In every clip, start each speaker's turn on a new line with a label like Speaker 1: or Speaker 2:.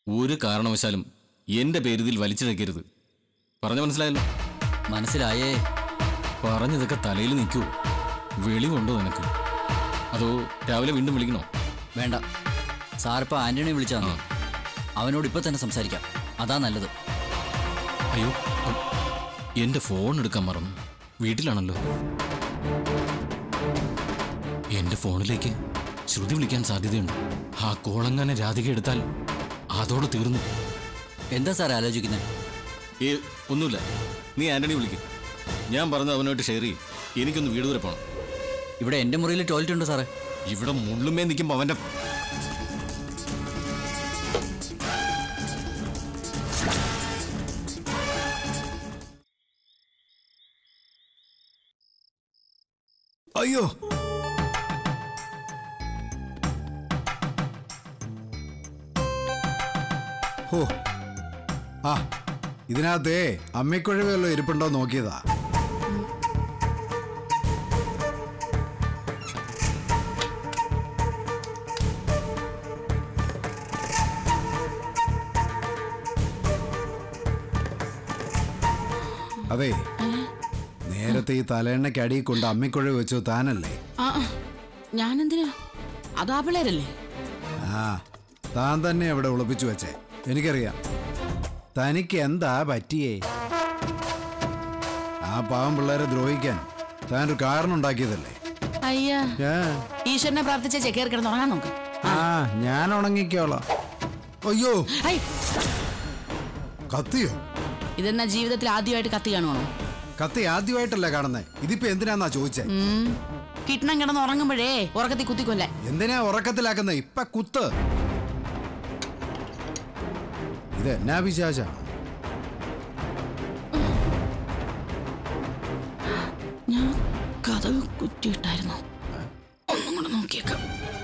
Speaker 1: ഒരു കാരണവശാലും എന്റെ പേരിതിൽ വലിച്ചിഴക്കരുത് പറഞ്ഞു മനസ്സിലായല്ലോ
Speaker 2: മനസ്സിലായേ
Speaker 1: പറഞ്ഞതൊക്കെ തലയിൽ നിൽക്കൂ വെളിവുണ്ടോ നിനക്ക് അതോ രാവിലെ വീണ്ടും വിളിക്കണോ
Speaker 2: വേണ്ട സാറിപ്പോ ആന്റണിയെ വിളിച്ചാണ് അവനോട് ഇപ്പൊ തന്നെ സംസാരിക്കാം അതാ നല്ലത്
Speaker 1: അയ്യോ ഉം, എന്റെ ഫോൺ എടുക്കാൻ മറന്നു വീട്ടിലാണല്ലോ എന്റെ ഫോണിലേക്ക് ശ്രുതി വിളിക്കാൻ സാധ്യതയുണ്ട് ആ കോളങ്ങനെ രാധിക എടുത്താൽ അതോടെ തീർന്നു
Speaker 2: എന്താ സാർ ആലോചിക്കുന്നത്
Speaker 1: ഏ ഒന്നുമില്ല നീ ആന്റണി വിളിക്കും ഞാൻ പറഞ്ഞത് അവനുമായിട്ട് ഷെയർ ചെയ്യും എനിക്കൊന്ന് വീട് വരെ പോകണം
Speaker 2: ഇവിടെ എന്റെ മുറിയിൽ ടോയ്ലറ്റ് ഉണ്ട് സാറേ
Speaker 1: ഇവിടെ മുള്ളുമേ നിൽക്കുമ്പോൾ അവന്റെ
Speaker 3: അയ്യോ ഹോ ആ ഇതിനകത്തേ അമ്മിക്കുഴവ് വല്ലതും ഇരിപ്പുണ്ടോ നോക്കിയതാ അതെ നേരത്തെ ഈ തലയെണ്ണയ്ക്ക് അടിയിൽ കൊണ്ട് അമ്മിക്കുഴവ് വെച്ചു താനല്ലേ
Speaker 4: ആ ആ, ഞാനെന്തിനാ അതാ പിള്ളേരല്ലേ
Speaker 3: ആ താൻ തന്നെ അവിടെ ഒളിപ്പിച്ചു വെച്ചേ എനിക്കറിയാം തനിക്ക് എന്താ പറ്റിയേ ആ പാവം പിള്ളേരെ ദ്രോഹിക്കാൻ താൻ ഒരു കാരണം ഉണ്ടാക്കിയതല്ലേ
Speaker 4: അയ്യാ
Speaker 3: ഏ,
Speaker 4: ഈശ്വരനെ പ്രാർത്ഥിച്ച ചെക്കേറി കിടന്ന് ഉറങ്ങാൻ നോക്ക്
Speaker 3: ആ ഞാൻ ഉണങ്ങിക്കോളാം അയ്യോ
Speaker 4: ഐ
Speaker 3: കത്തിയോ
Speaker 4: ഇതെന്നാ ജീവിതത്തിൽ ആദ്യമായിട്ട് കത്തി കാണുവാണോ
Speaker 3: കത്തി ആദ്യമായിട്ടല്ല കാണുന്നേ ഇതിപ്പോ എന്തിനാന്നാ ചോദിച്ചേ
Speaker 4: ഉം. കിട്ടണം കിടന്ന് ഉറങ്ങുമ്പോഴേ ഉറക്കത്തിൽ കുത്തിക്കൊല്ലേ
Speaker 3: എന്തിനാ ഉറക്കത്തിലാക്കുന്നത് ഇപ്പൊ കുത്ത് ഇത് എന്നാ വിശാശ
Speaker 4: ഞാൻ കഥവ് കുറ്റിയിട്ടായിരുന്നു ഒന്നും കൂടെ നോക്കിയേക്കാം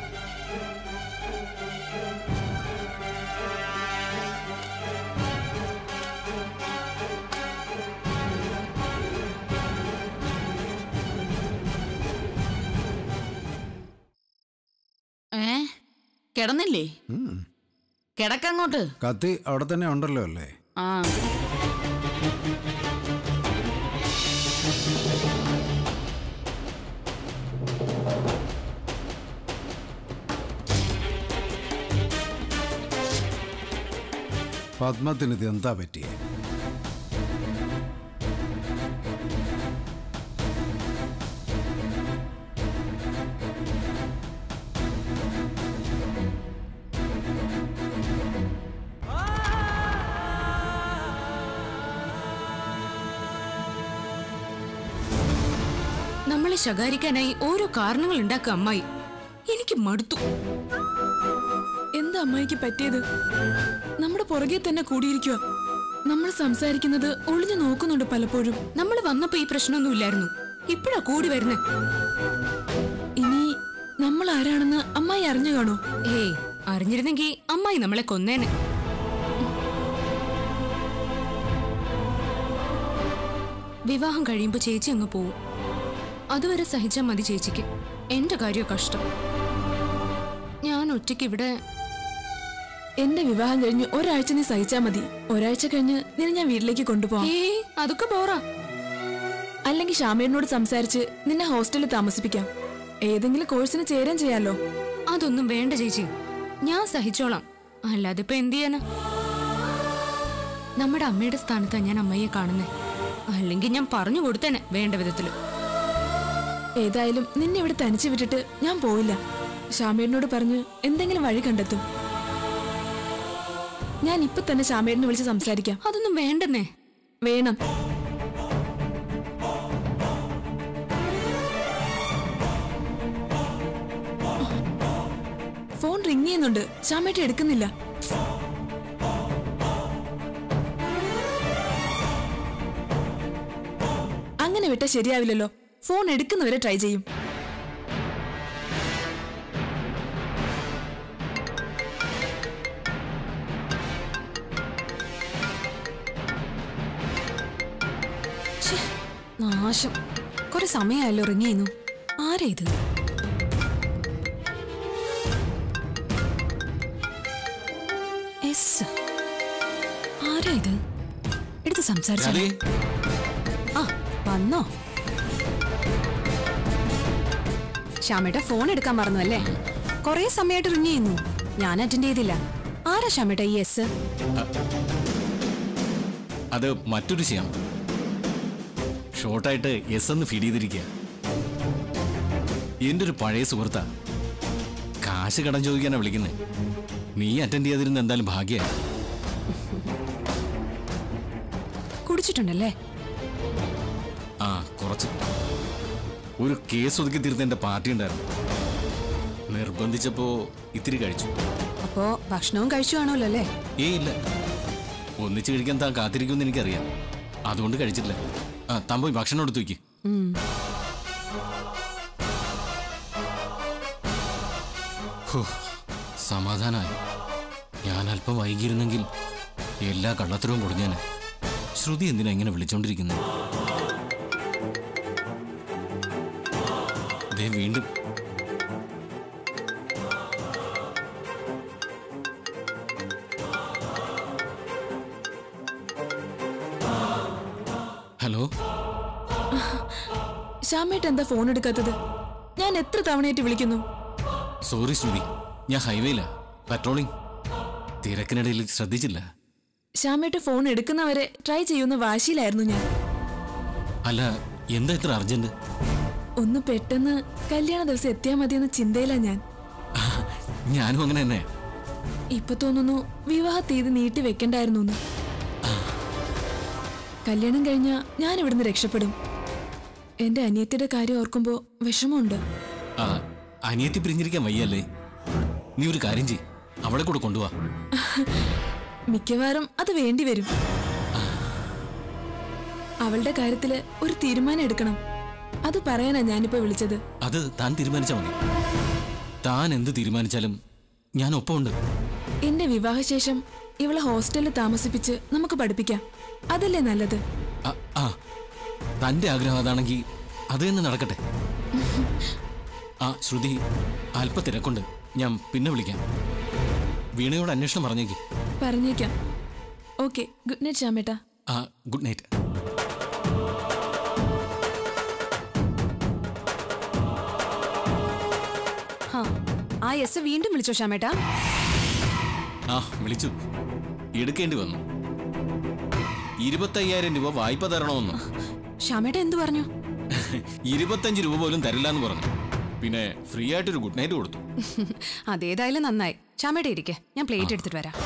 Speaker 4: ഏ കിടന്നില്ലേ കിടക്കങ്ങോട്ട്
Speaker 3: കത്തി അവിടെ തന്നെ ഉണ്ടല്ലോ അല്ലേ
Speaker 4: ആ
Speaker 3: പത്മത്തിന് ഇത് എന്താ പറ്റിയേ
Speaker 5: നമ്മളെ ശകാരിക്കാനായി ഓരോ കാരണങ്ങൾ ഉണ്ടാക്കുക അമ്മായി എനിക്ക് മടുത്തു
Speaker 6: എന്താ അമ്മായിക്ക് പറ്റിയത് നമ്മുടെ പുറകെ തന്നെ കൂടിയിരിക്കുക നമ്മൾ സംസാരിക്കുന്നത് ഒളിഞ്ഞു നോക്കുന്നുണ്ട് പലപ്പോഴും
Speaker 5: നമ്മൾ വന്നപ്പോ ഈ പ്രശ്നമൊന്നും ഇല്ലായിരുന്നു ഇപ്പഴാ കൂടി വരുന്നേ
Speaker 6: ഇനി നമ്മൾ ആരാണെന്ന് അമ്മായി അറിഞ്ഞു കാണോ
Speaker 5: ഏയ് അറിഞ്ഞിരുന്നെങ്കിൽ അമ്മായി നമ്മളെ കൊന്നേനെ വിവാഹം കഴിയുമ്പോ ചേച്ചി അങ്ങ് പോവും അതുവരെ സഹിച്ചാൽ മതി ചേച്ചിക്ക് എന്റെ കാര്യം കഷ്ടം ഞാൻ ഒറ്റയ്ക്ക് ഇവിടെ
Speaker 6: എന്റെ വിവാഹം കഴിഞ്ഞ് ഒരാഴ്ച നീ സഹിച്ചാ മതി ഒരാഴ്ച കഴിഞ്ഞ് നിന്നെ ഞാൻ വീട്ടിലേക്ക് കൊണ്ടുപോകാം
Speaker 5: ഏയ് അതൊക്കെ പോറാ
Speaker 6: അല്ലെങ്കിൽ ഷാമേടിനോട് സംസാരിച്ച് നിന്നെ ഹോസ്റ്റലിൽ താമസിപ്പിക്കാം ഏതെങ്കിലും കോഴ്സിന് ചേരാൻ ചെയ്യാലോ
Speaker 5: അതൊന്നും വേണ്ട ചേച്ചി ഞാൻ സഹിച്ചോളാം അല്ലാതെ ഇപ്പൊ എന്ത് ചെയ്യാനാ നമ്മുടെ അമ്മയുടെ സ്ഥാനത്താ ഞാൻ അമ്മയെ കാണുന്നേ അല്ലെങ്കിൽ ഞാൻ പറഞ്ഞു കൊടുത്തേനെ വേണ്ട വിധത്തില്
Speaker 6: ഏതായാലും നിന്നെ ഇവിടെ തനിച്ചു വിട്ടിട്ട് ഞാൻ പോയില്ല ഷാമേടിനോട് പറഞ്ഞ് എന്തെങ്കിലും വഴി കണ്ടെത്തും ഞാൻ ഇപ്പൊ തന്നെ ഷാമേടിനെ വിളിച്ച് സംസാരിക്കാം
Speaker 5: അതൊന്നും വേണ്ടെന്നേ
Speaker 6: വേണം ഫോൺ റിങ് ചെയ്യുന്നുണ്ട് ഷാമേട്ട എടുക്കുന്നില്ല അങ്ങനെ വിട്ടാ ശരിയാവില്ലല്ലോ ഫോൺ എടുക്കുന്നവരെ ട്രൈ ചെയ്യും
Speaker 5: ഛെ, നാശം കുറെ സമയമായല്ലോ ഇറങ്ങിയിരുന്നു ആരാ ഇത് എസ്
Speaker 6: ഇത് എടുത്ത് സംസാരിച്ചാലോ
Speaker 1: രാധേ
Speaker 6: ആ വന്നോ ശ്യാമേട്ട ഫോൺ എടുക്കാൻ മറന്നു അല്ലേ കൊറേ സമയമായിട്ട് റിങ് ചെയ്യുന്നു ഞാൻ അറ്റൻഡ് ചെയ്തില്ല ആരാ ശ്യാമേട്ട ഈ എസ്
Speaker 1: അത് മറ്റൊരു ചെയ്യാം ഷോർട്ടായിട്ട് എസ് എന്ന് ഫീഡ് ചെയ്തിരിക്കുക എൻ്റെ ഒരു പഴയ സുഹൃത്താ കാശ് കടം ചോദിക്കാനാ വിളിക്കുന്നത് നീ അറ്റൻഡ് ചെയ്തിരുന്ന എന്തായാലും ഭാഗ്യമായി
Speaker 6: കുടിച്ചിട്ടുണ്ടല്ലേ
Speaker 1: ആ കുറച്ച് ഒരു കേസ് ഒതുക്കി തീർത്ത എൻ്റെ പാർട്ടി ഉണ്ടായിരുന്നു നിർബന്ധിച്ചപ്പോ ഇത്തിരി കഴിച്ചു
Speaker 6: അപ്പോ ഭക്ഷണവും കഴിച്ചു കാണുമല്ലോ അല്ലേ
Speaker 1: ഏ ഇല്ല ഒന്നിച്ച് കഴിക്കാൻ താൻ കാത്തിരിക്കുമെന്ന് എനിക്കറിയാം അതുകൊണ്ട് കഴിച്ചില്ല ആ താൻ പോയി ഭക്ഷണം എടുത്തു വയ്ക്ക്
Speaker 6: ഉം.
Speaker 1: ഹോ, സമാധാനമായി ഞാൻ അല്പം വൈകിയിരുന്നെങ്കിൽ എല്ലാ കള്ളത്തരവും പൊടിഞ്ഞേനെ ശ്രുതി എന്തിനാ ഇങ്ങനെ വിളിച്ചോണ്ടിരിക്കുന്നത് ദേ വീണ്ടും ഹലോ
Speaker 6: ശ്യാമേട്ട എന്താ ഫോൺ എടുക്കാത്തത് ഞാൻ എത്ര തവണയായിട്ട് വിളിക്കുന്നു
Speaker 1: സോറി ശ്രുതി ഞാൻ ഹൈവേയിലാ പെട്രോളിംഗ് തിരക്കിനിടയിൽ ശ്രദ്ധിച്ചില്ല
Speaker 6: ശ്യാമേട്ട ഫോൺ എടുക്കുന്നവരെ ട്രൈ ചെയ്യുന്ന വാശിയിലായിരുന്നു ഞാൻ
Speaker 1: അല്ല എന്താ ഇത്ര അർജന്റ്
Speaker 6: ഒന്ന് പെട്ടെന്ന് കല്യാണ ദിവസം എത്തിയാൽ മതിയെന്ന ചിന്തയിലാ ഞാൻ
Speaker 1: ഞാനും അങ്ങനെ തന്നെ
Speaker 6: ഇപ്പൊ തോന്നുന്നു വിവാഹ തീയതി നീട്ടി വെക്കണ്ടായിരുന്നു എന്ന്. കല്യാണം കഴിഞ്ഞ ഞാൻ ഇവിടുന്ന് രക്ഷപ്പെടും എന്റെ അനിയത്തിയുടെ കാര്യം ഓർക്കുമ്പോ വിഷമമുണ്ട്
Speaker 1: ആ, അനിയത്തി പിരിഞ്ഞിരിക്കാൻ വയ്യല്ലേ നീ ഒരു കാര്യം ചെയ് അവളെ കൂടെ കൊണ്ടുപോവാ
Speaker 6: മിക്കവാറും അത് വേണ്ടി വരും അവളുടെ കാര്യത്തില് ഒരു തീരുമാനം എടുക്കണം അത് പറയാനാ ഞാനിപ്പോ വിളിച്ചത്
Speaker 1: അത് താൻ തീരുമാനിച്ചാൽ മതി താൻ എന്ത് തീരുമാനിച്ചാലും ഞാൻ ഒപ്പമുണ്ട്
Speaker 6: എന്റെ വിവാഹശേഷം ഇവളെ ഹോസ്റ്റലിൽ താമസിപ്പിച്ച് നമുക്ക് പഠിപ്പിക്കാം അതല്ലേ നല്ലത്
Speaker 1: ആ, ആ തന്റെ ആഗ്രഹം അതാണെങ്കിൽ അത് തന്നെ നടക്കട്ടെ ആ ശ്രുതി അല്പ തിരക്കുണ്ട് ഞാൻ പിന്നെ വിളിക്കാം വീണയോട് അന്വേഷണം പറഞ്ഞേക്ക്
Speaker 6: പറഞ്ഞേക്കാം ഓക്കെ ഗുഡ് നൈറ്റ് ശ്യാമേട്ടാ
Speaker 1: ആ ഗുഡ് നൈറ്റ്
Speaker 6: ഹാ ആ എസ് വീണ്ടും വിളിച്ചോ ശ്യാമേട്ടാ
Speaker 1: ആ വിളിച്ചു എടുക്കേണ്ടി വന്നു ഇരുപത്തയ്യായിരം രൂപ വായ്പ തരണമെന്ന്
Speaker 6: ശ്യാമേട്ട എന്തു പറഞ്ഞു
Speaker 1: ഇരുപത്തഞ്ച് രൂപ പോലും തരില്ല എന്ന് പറഞ്ഞു പിന്നെ ഫ്രീ ആയിട്ടൊരു ഗുഡ് നൈറ്റ് കൊടുത്തു
Speaker 6: അതേതായാലും നന്നായി ശ്യാമേട്ട ഇരിക്കെ ഞാൻ പ്ലേറ്റ് എടുത്തിട്ട് വരാം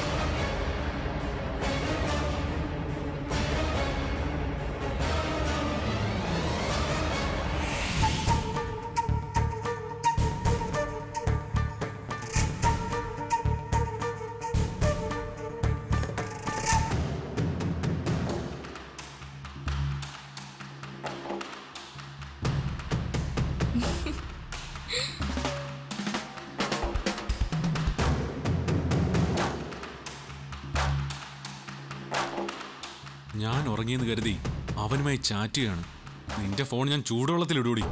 Speaker 7: ഞാൻ ഉറങ്ങിയെന്ന് കരുതി അവനുമായി ചാറ്റ് ചെയ്യാണ് നിന്റെ ഫോൺ ഞാൻ ചൂടുവെള്ളത്തിലിടൂടി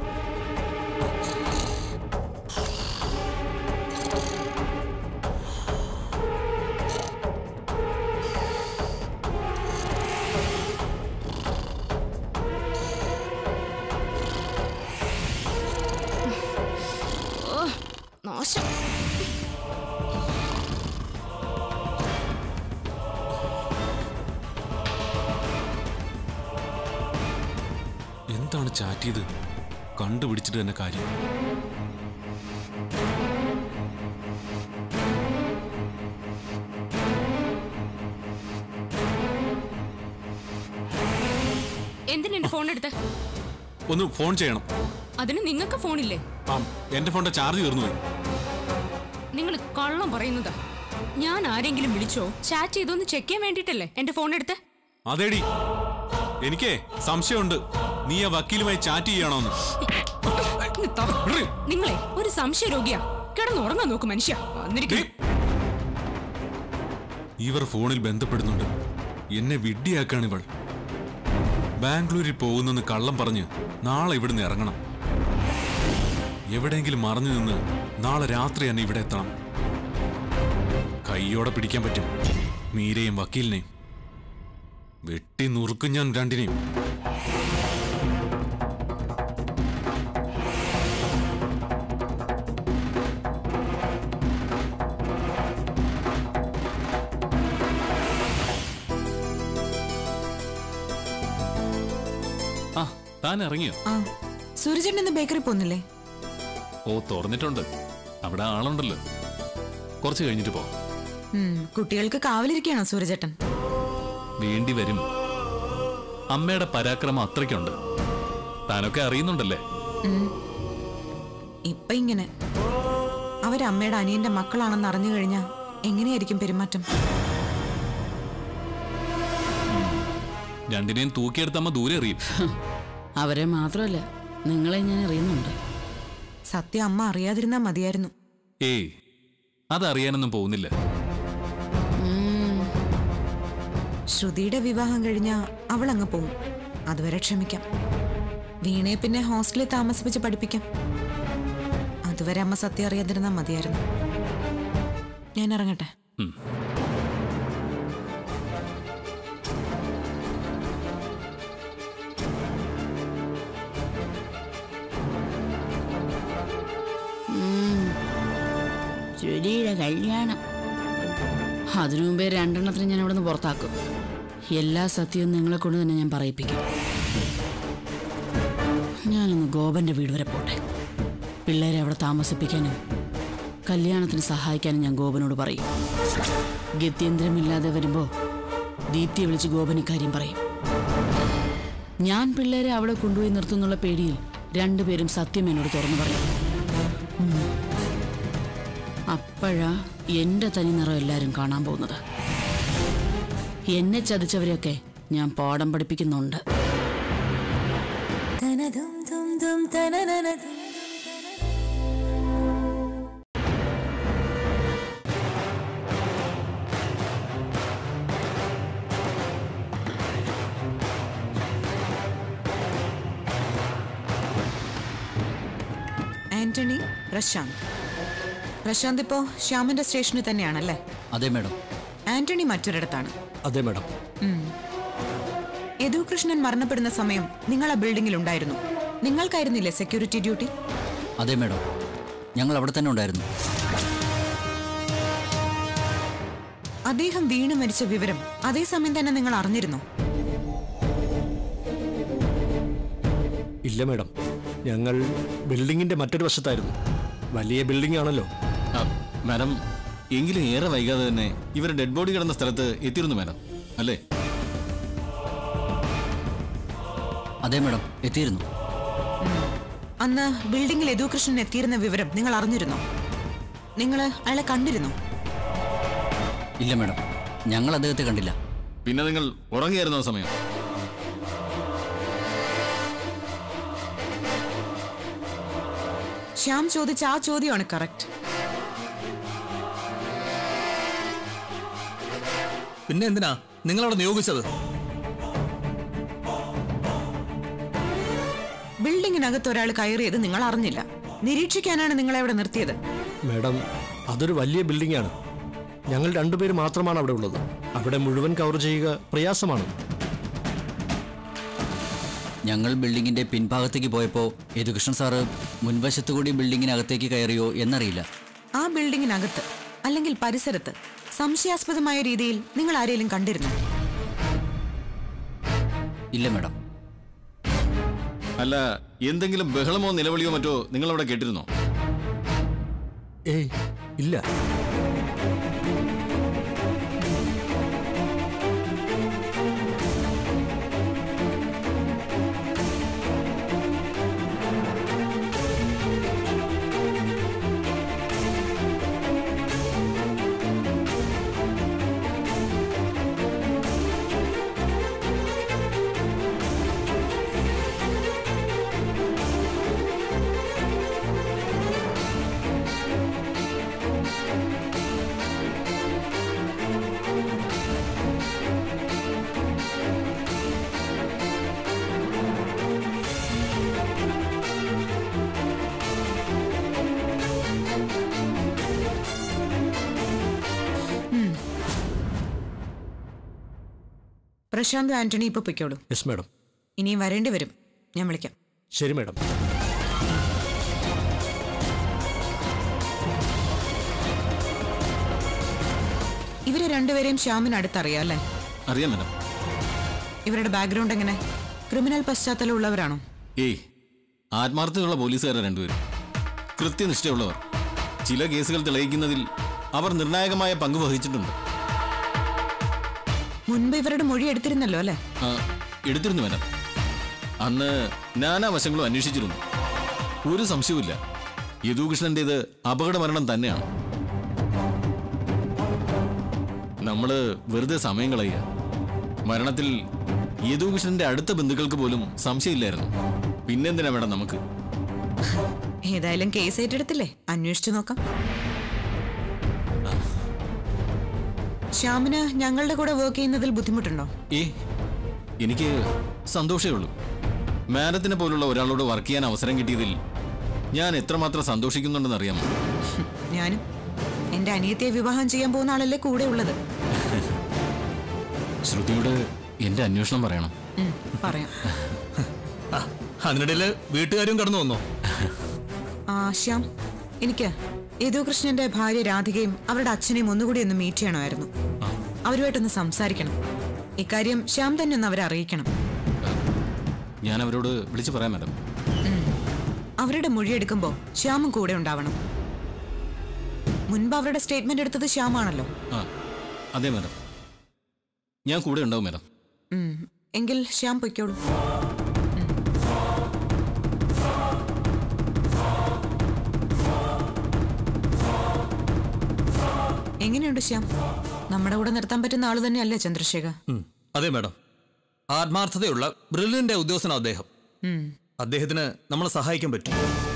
Speaker 5: നാശം
Speaker 7: എന്താണ് ചാറ്റ് ചെയ്ത് കണ്ടുപിടിച്ചിട്ട് തന്നെ കാര്യം
Speaker 5: എന്തിനാ എന്റെ ഫോൺ എടുത്ത്
Speaker 7: ഒന്ന് ഫോൺ ചെയ്യണം
Speaker 5: അതിന് നിങ്ങൾക്ക് ഫോണില്ലേ
Speaker 7: ആ എന്റെ ഫോണിന്റെ ചാർജ് തീർന്നു പോയി
Speaker 5: നിങ്ങൾ കള്ളം പറയുന്നതാ ഞാൻ ആരെങ്കിലും വിളിച്ചോ ചാറ്റ് ചെയ്തോന്ന് ചെക്ക് ചെയ്യാൻ വേണ്ടിട്ടല്ലേ എന്റെ ഫോൺ എടുത്ത്
Speaker 7: അതേടി എനിക്കേ സംശയമുണ്ട് നീ ആ വക്കീലുമായി ചാറ്റ് ചെയ്യണോന്ന്
Speaker 5: ഇങ്ങ് ത. നിങ്ങളെ ഒരു സംശയ രോഗിയാ കിടന്നുറങ്ങാൻ നോക്ക് മനുഷ്യ വന്നിരിക്കുന്നു
Speaker 7: ഇവർ ഫോണിൽ ബന്ധപ്പെടുന്നുണ്ട് എന്നെ വിഡ്ഢിയാക്കാണ് ഇവൾ ബാംഗ്ലൂരിൽ പോകുന്നെന്ന് കള്ളം പറഞ്ഞ് നാളെ ഇവിടുന്ന് ഇറങ്ങണം എവിടെയെങ്കിലും മറഞ്ഞു നിന്ന് നാളെ രാത്രി തന്നെ ഇവിടെ എത്തണം കൈയോടെ പിടിക്കാൻ പറ്റും മീരയും വക്കീലിനെയും വെട്ടി നുറുക്കും ഞാൻ രണ്ടിനെയും ആ താൻ ഇറങ്ങിയോ
Speaker 6: ആ സൂര്യചേട്ടൻ ഇന്ന് ബേക്കറി പോന്നില്ലേ
Speaker 7: ഓ തുറന്നിട്ടുണ്ട് അവിടെ ആളുണ്ടല്ലോ കുറച്ച് കഴിഞ്ഞിട്ട് പോ
Speaker 6: ഉം, കുട്ടികൾക്ക് കാവലിരിക്കുകയാണോ സൂര്യചേട്ടൻ
Speaker 7: വേണ്ടി വരും അമ്മയുടെ പരാക്രമം അത്രയ്ക്കുണ്ട് താനൊക്കെ അറിയുന്നുണ്ടല്ലേ
Speaker 6: ഇപ്പൊ ഇങ്ങനെ അവരമ്മയുടെ അനിയന്റെ മക്കളാണെന്ന് അറിഞ്ഞു കഴിഞ്ഞാ എങ്ങനെയായിരിക്കും പെരുമാറ്റം
Speaker 7: രണ്ടിനെയും തൂക്കിയെടുത്ത് അമ്മ ദൂരെ എറിയും
Speaker 4: അവരെ മാത്രമല്ല നിങ്ങളെ ഞാൻ അറിയുന്നുണ്ട്
Speaker 6: സത്യം അമ്മ അറിയാതിരുന്നാ മതിയായിരുന്നു
Speaker 7: ഏയ് അതറിയാനൊന്നും പോകുന്നില്ല
Speaker 6: ശ്രുതിയുടെ വിവാഹം കഴിഞ്ഞാ അവൾ അങ്ങ് പോവും അതുവരെ ക്ഷമിക്കാം വീണയെ പിന്നെ ഹോസ്റ്റലിൽ താമസിപ്പിച്ച് പഠിപ്പിക്കാം അതുവരെ അമ്മ സത്യം അറിയാതിരുന്നാ മതിയായിരുന്നു ഞാൻ ഇറങ്ങട്ടെ
Speaker 7: ഉം.
Speaker 4: ചുരിയുടെ കല്യാണം അതിനു മുമ്പേ രണ്ടെണ്ണത്തിന് ഞാൻ ഇവിടെ നിന്ന് പുറത്താക്കും എല്ലാ സത്യവും നിങ്ങളെ കൊണ്ട് തന്നെ ഞാൻ പറയിപ്പിക്കും ഞാനൊന്ന് ഗോപന്റെ വീട് വരെ പോട്ടെ പിള്ളേരെ അവിടെ താമസിപ്പിക്കാനും കല്യാണത്തിന് സഹായിക്കാനും ഞാൻ ഗോപനോട് പറയും ഗത്യന്തരമില്ലാതെ വരുമ്പോ ദീപ്തിയെ വിളിച്ച് ഗോപൻ ഇക്കാര്യം പറയും ഞാൻ പിള്ളേരെ അവിടെ കൊണ്ടുപോയി നിർത്തുന്നുള്ള പേടിയിൽ രണ്ടുപേരും സത്യം എന്നോട് തുറന്നു പറയും അപ്പോഴാ എന്റെ തനി നിറം എല്ലാരും കാണാൻ പോകുന്നത് എന്നെ ചതിച്ചവരെയൊക്കെ ഞാൻ പാഠം പഠിപ്പിക്കുന്നുണ്ട്
Speaker 6: ആന്റണി പ്രശാന്ത് പ്രശാന്ത് ഇപ്പോ ശ്യാമിന്റെ സ്റ്റേഷനിൽ തന്നെയാണല്ലേ
Speaker 2: അതെ മാഡം
Speaker 6: ആന്റണി മറ്റൊരിടത്താണ്
Speaker 2: അതെ മാഡം
Speaker 6: യദുകൃഷ്ണൻ മരണപ്പെടുന്ന സമയം നിങ്ങൾ ആ ബിൽഡിംഗിൽ ഉണ്ടായിരുന്നു നിങ്ങൾക്കായിരുന്നില്ലേ സെക്യൂരിറ്റി ഡ്യൂട്ടി
Speaker 2: അതെ മാഡം ഞങ്ങൾ അവിടെ തന്നെ ഉണ്ടായിരുന്നു
Speaker 6: അദ്ദേഹം വീണ് മരിച്ച വിവരം അതേ സമയം തന്നെ നിങ്ങൾ അറിഞ്ഞിരുന്നോ
Speaker 8: ഇല്ല മാഡം ഞങ്ങൾ ബിൽഡിങ്ങിന്റെ മറ്റൊരു വശത്തായിരുന്നു വലിയ ബിൽഡിംഗ് ആണല്ലോ
Speaker 1: ആ, മാഡം എങ്കിലും ഏറെ വൈകാതെ തന്നെ ഇവർ ഡെഡ് ബോഡി കിടന്ന സ്ഥലത്ത് എത്തിയിരുന്നു മാഡം അല്ലേ
Speaker 2: അതെ മാഡം എത്തിയിരുന്നു
Speaker 6: അന്ന് ബിൽഡിംഗിൽ യദുകൃഷ്ണൻ എത്തിയിരുന്ന വിവരം നിങ്ങൾ അറിഞ്ഞിരുന്നോ നിങ്ങൾ അയാളെ കണ്ടിരുന്നോ
Speaker 2: ഇല്ല മാഡം ഞങ്ങൾ അദ്ദേഹത്തെ കണ്ടില്ല
Speaker 1: പിന്നെ നിങ്ങൾ ഉറങ്ങിയായിരുന്നു ആ സമയം
Speaker 6: ശ്യാം ചോദിച്ച ആ ചോദ്യമാണ് കറക്റ്റ്
Speaker 9: പിന്നെ എന്തിനാ നിങ്ങളവിടെ നിയോഗിച്ചത്
Speaker 6: ബിൽഡിങ്ങിനകത്ത് ഒരാൾ കയറിയത് നിങ്ങൾ അറിഞ്ഞില്ല നിരീക്ഷിക്കാനാണ് നിങ്ങളെ അവിടെ നിർത്തിയത്
Speaker 8: മാഡം അതൊരു വലിയ ബിൽഡിംഗ് ആണ് ഞങ്ങൾ രണ്ടുപേര് മാത്രമാണ് അവിടെ ഉള്ളത് അവിടെ മുഴുവൻ കവർ ചെയ്യുക പ്രയാസമാണ്
Speaker 2: ഞങ്ങൾ ബിൽഡിങ്ങിന്റെ പിൻഭാഗത്തേക്ക് പോയപ്പോൾ യദുകൃഷ്ണൻ സാറ് മുൻവശത്തു കൂടി ബിൽഡിങ്ങിനകത്തേക്ക് കയറിയോ എന്നറിയില്ല
Speaker 6: ആ ബിൽഡിങ്ങിനകത്ത് അല്ലെങ്കിൽ പരിസരത്ത് സംശയാസ്പദമായ രീതിയിൽ നിങ്ങൾ ആരെങ്കിലും കണ്ടിരുന്നു
Speaker 2: ഇല്ല മാഡം
Speaker 1: അല്ല എന്തെങ്കിലും ബഹളമോ നിലവിളിയോ മറ്റോ നിങ്ങൾ അവിടെ കേട്ടിരുന്നോ
Speaker 8: ഏയ് ഇല്ല
Speaker 6: പ്രശാന്ത് ആന്റണി ഇപ്പൊ പൊയ്ക്കോളൂ
Speaker 8: യെസ് മാഡം
Speaker 6: ഇനിയും വരേണ്ടി വരും ഞാൻ വിളിക്കാം
Speaker 8: ശരി മാഡം
Speaker 6: ഇവരെ രണ്ടുപേരെയും ശ്യാമിന് അടുത്തറിയാം അല്ലേ
Speaker 1: അറിയാം മാഡം
Speaker 6: ഇവരുടെ ബാക്ക്ഗ്രൗണ്ട് എങ്ങനെ ക്രിമിനൽ പശ്ചാത്തലം ഉള്ളവരാണോ
Speaker 1: ഏയ് ആത്മാർത്ഥതയുള്ള പോലീസുകാരാണ് രണ്ടുപേരും കൃത്യനിഷ്ഠയുള്ളവർ ചില കേസുകൾ തെളിയിക്കുന്നതിൽ അവർ നിർണായകമായ പങ്ക് വഹിച്ചിട്ടുണ്ട്
Speaker 6: മുൻപ് ഇവരുടെ മൊഴി എടുത്തിരുന്നല്ലോ അല്ലേ
Speaker 1: ആ, എടുത്തിരുന്നു മാഡം അന്ന് നാനാ വശങ്ങളും അന്വേഷിച്ചിരുന്നു ഒരു സംശയവുമില്ല യദുകൃഷ്ണന്റേത് അപകട മരണം തന്നെയാണ് നമ്മള് വെറുതെ സമയം കളയുക മരണത്തിൽ യദുകൃഷ്ണന്റെ അടുത്ത ബന്ധുക്കൾക്ക് പോലും സംശയമില്ലായിരുന്നു പിന്നെന്തിനാ മേഡം നമുക്ക്
Speaker 6: ഏതായാലും കേസ് ഏറ്റെടുത്തില്ലേ അന്വേഷിച്ചു നോക്കാം ശ്യാമിന് ഞങ്ങളുടെ കൂടെ വർക്ക് ചെയ്യുന്നതിൽ ബുദ്ധിമുട്ടുണ്ടോ
Speaker 1: ഏ എനിക്ക് സന്തോഷമേ ഉള്ളൂ മാഡത്തിനെ പോലുള്ള ഒരാളോട് വർക്ക് ചെയ്യാൻ അവസരം കിട്ടിയതിൽ ഞാൻ എത്രമാത്രം സന്തോഷിക്കുന്നുണ്ടെന്ന് അറിയാമോ
Speaker 6: ഞാനും എന്റെ അനിയത്തിയെ വിവാഹം ചെയ്യാൻ പോകുന്ന ആളല്ലേ കൂടെ ഉള്ളത്
Speaker 1: ശ്രുതിയോട് എന്റെ അന്വേഷണം പറയണം
Speaker 6: ഉം, പറയാം
Speaker 9: ആ, അതിനിടയിൽ വീട്ടുകാരും കടന്നു വന്നോ
Speaker 6: ആ ശ്യാം എനിക്ക് യദുകൃഷ്ണന്റെ ഭാര്യ രാധികയും അവരുടെ അച്ഛനെയും ഒന്നുകൂടി ഒന്ന് മീറ്റ് ചെയ്യണമായിരുന്നു അവരുമായിട്ടൊന്ന് സംസാരിക്കണം ഇക്കാര്യം ശ്യാം തന്നെ ഒന്ന് അവരെ അറിയിക്കണം
Speaker 1: ഞാൻ അവരോട് വിളിച്ചു പറയാം മാഡം
Speaker 6: അവരുടെ മൊഴിയെടുക്കുമ്പോൾ ശ്യാമും കൂടെ ഉണ്ടാവണം മുൻപ് അവരുടെ സ്റ്റേറ്റ്മെന്റ് എടുത്തത് ശ്യാമാണല്ലോ
Speaker 1: ആ അതെ മാഡം ഞാൻ കൂടെ ഉണ്ടാവും മാഡം
Speaker 6: ഉം, എങ്കിൽ ശ്യാം പൊയ്ക്കോളൂ ഉം. എങ്ങനെയുണ്ട് ശ്യാം നമ്മുടെ കൂടെ നിർത്താൻ പറ്റുന്ന ആള് തന്നെയല്ലേ ചന്ദ്രശേഖർ
Speaker 9: ഉം, അതെ മാഡം ആത്മാർത്ഥതയുള്ള ബ്രില്യൻ്റ് ഉദ്യോഗസ്ഥനാണ് അദ്ദേഹം
Speaker 6: ഉം.
Speaker 9: അദ്ദേഹത്തിന് നമ്മളെ സഹായിക്കാൻ പറ്റും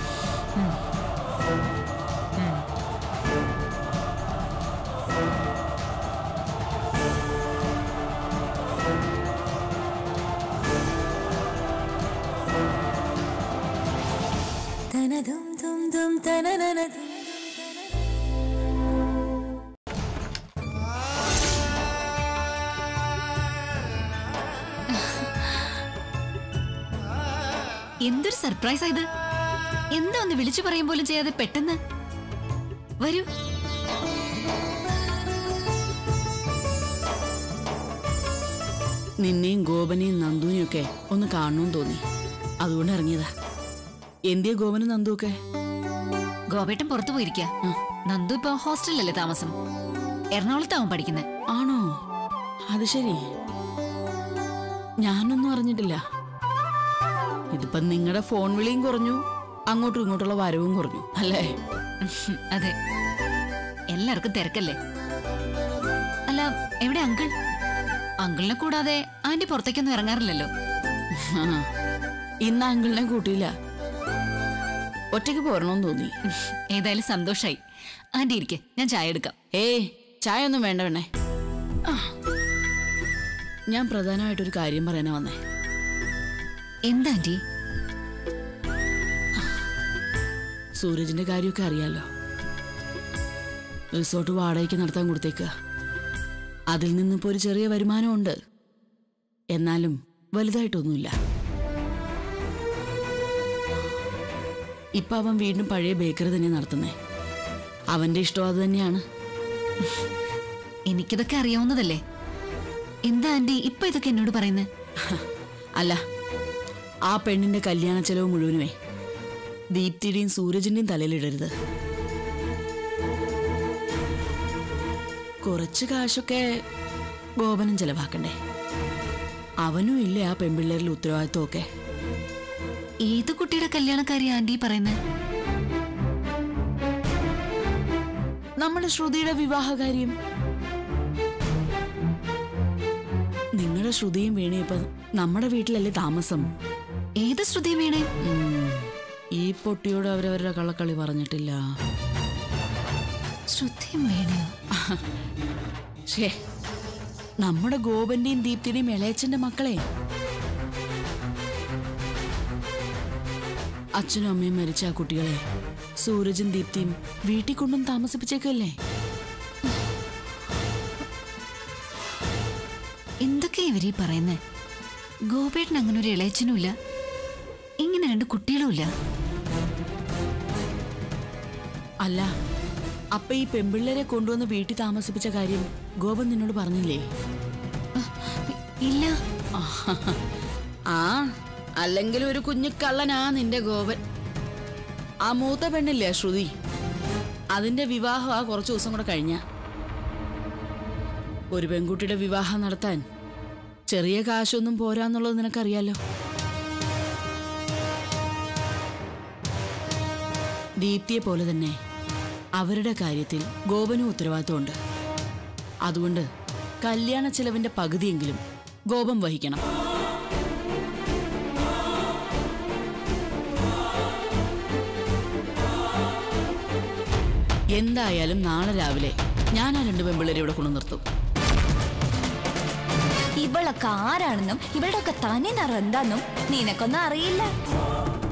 Speaker 10: എന്തൊരു സർപ്രൈസ് ഇത് എന്താ ഒന്ന് വിളിച്ചു പറയും പോലും ചെയ്യാതെ പെട്ടെന്ന് വരൂ
Speaker 4: നിന്നെയും ഗോപനെയും നന്ദുവിനെയും ഒക്കെ ഒന്ന് കാണണമെന്ന് തോന്നി അതുകൊണ്ട് ഇറങ്ങിയതാ എന്തിയ ഗോപനും നന്ദുവൊക്കെ
Speaker 10: ഗോപേട്ടൻ പുറത്തു പോയിരിക്കുക നന്ദു ഇപ്പൊ ഹോസ്റ്റലിലല്ലേ താമസം എറണാകുളത്താവും പഠിക്കുന്നത്
Speaker 4: ആണോ അത് ശരി ഞാനൊന്നും അറിഞ്ഞിട്ടില്ല ഇതിപ്പോ നിങ്ങളുടെ ഫോൺ വിളിയും കുറഞ്ഞു അങ്ങോട്ടും ഇങ്ങോട്ടുള്ള വരവും കുറഞ്ഞു അല്ലേ
Speaker 10: അതെ എല്ലാവർക്കും തിരക്കല്ലേ അല്ല എവിടെ അങ്കിൾ അങ്കിളിനെ കൂടാതെ ആന്റി പുറത്തേക്കൊന്നും ഇറങ്ങാറില്ലല്ലോ
Speaker 4: ആ, ഇന്ന് അങ്കിളിനെ കൂട്ടിയില്ല ഒറ്റയ്ക്ക് പോരണമെന്ന് തോന്നി
Speaker 10: ഏതായാലും സന്തോഷായി ആന്റി ഇരിക്കെ ഞാൻ ചായ എടുക്കാം
Speaker 4: ഏയ് ചായ ഒന്നും വേണ്ട വേണേ ആ. ഞാൻ പ്രധാനമായിട്ടൊരു കാര്യം പറയാനാ വന്നേ
Speaker 10: എന്താ ആന്റി
Speaker 4: സൂരജിന്റെ കാര്യമൊക്കെ അറിയാലോ റിസോർട്ട് വാടകയ്ക്ക് നടത്താൻ കൊടുത്തേക്കുക അതിൽ നിന്നിപ്പോ ഒരു ചെറിയ വരുമാനമുണ്ട് എന്നാലും വലുതായിട്ടൊന്നുമില്ല ഇപ്പൊ അവൻ വീണ്ടും പഴയ ബേക്കറി തന്നെ നടത്തുന്നേ അവന്റെ ഇഷ്ടം അത് തന്നെയാണ്
Speaker 10: എനിക്കിതൊക്കെ അറിയാവുന്നതല്ലേ എന്താ ആന്റി ഇപ്പൊ ഇതൊക്കെ എന്നോട് പറയുന്നത്
Speaker 4: അല്ല ആ പെണ്ണിന്റെ കല്യാണ ചെലവ് മുഴുവനുമേ ദീപ്തിയുടെയും സൂരജിന്റെയും തലയിലിടരുത് കുറച്ച് കാശൊക്കെ ഗോപനം ചെലവാക്കണ്ടേ അവനും ഇല്ലേ ആ പെൺപിള്ളേരിൽ ഉത്തരവാദിത്വമൊക്കെ
Speaker 10: ഏത് കുട്ടിയുടെ കല്യാണക്കാരി ആന്റി പറയുന്നത്
Speaker 4: നമ്മുടെ ശ്രുതിയുടെ വിവാഹകാര്യം നിങ്ങളുടെ ശ്രുതിയും വീണയപ്പോ നമ്മുടെ വീട്ടിലല്ലേ താമസം
Speaker 10: ഏത് ശ്രുതി വീണേ
Speaker 4: ഉം. ഈ പൊട്ടിയോട് അവരവരുടെ കള്ളക്കളി പറഞ്ഞിട്ടില്ല
Speaker 10: ശ്രുതിയും വീണയോ
Speaker 4: ഷേ നമ്മുടെ ഗോപന്റെയും ദീപ്തിയുടെയും ഇളയച്ചന്റെ മക്കളെ അച്ഛനും അമ്മയും മരിച്ച ആ കുട്ടികളെ സൂരജും ദീപ്തിയും വീട്ടിൽ കൊണ്ടും താമസിപ്പിച്ചേക്കല്ലേ
Speaker 10: എന്തൊക്കെയാ ഈ ഇവരീ പറയുന്നേ ഗോപേട്ടൻ അങ്ങനെ ഒരു ഇളയച്ചനുമില്ല ഇങ്ങനെ രണ്ട് കുട്ടികളുമില്ല
Speaker 4: അല്ല അപ്പൊ ഈ പെമ്പിള്ളേരെ കൊണ്ടുവന്ന് വീട്ടിൽ താമസിപ്പിച്ച കാര്യം ഗോപൻ നിന്നോട് പറഞ്ഞില്ലേ
Speaker 10: ഇല്ല
Speaker 4: ആ അല്ലെങ്കിൽ ഒരു കുഞ്ഞു കള്ളനാ നിന്റെ ഗോപൻ ആ മൂത്ത പെണ്ണില്ലേ ശ്രുതി അതിന്റെ വിവാഹം ആ കുറച്ച് ദിവസം കൂടെ കഴിഞ്ഞ ഒരു പെൺകുട്ടിയുടെ വിവാഹം നടത്താൻ ചെറിയ കാശൊന്നും പോരാന്നുള്ളത് നിനക്കറിയാലോ ദീപ്തിയെ പോലെ തന്നെ അവരുടെ കാര്യത്തിൽ ഗോപനും ഉത്തരവാദിത്വമുണ്ട് അതുകൊണ്ട് കല്യാണ ചെലവിന്റെ പകുതിയെങ്കിലും ഗോപം വഹിക്കണം എന്തായാലും നാളെ രാവിലെ ഞാൻ ആ രണ്ട് പെമ്പിള്ളേരെ ഇവിടെ കൊണ്ടു നിർത്തും
Speaker 11: ഇവളൊക്കെ ആരാണെന്നും ഇവളുടെ ഒക്കെ തനി നിറം എന്താന്നും നിനക്കൊന്നും അറിയില്ല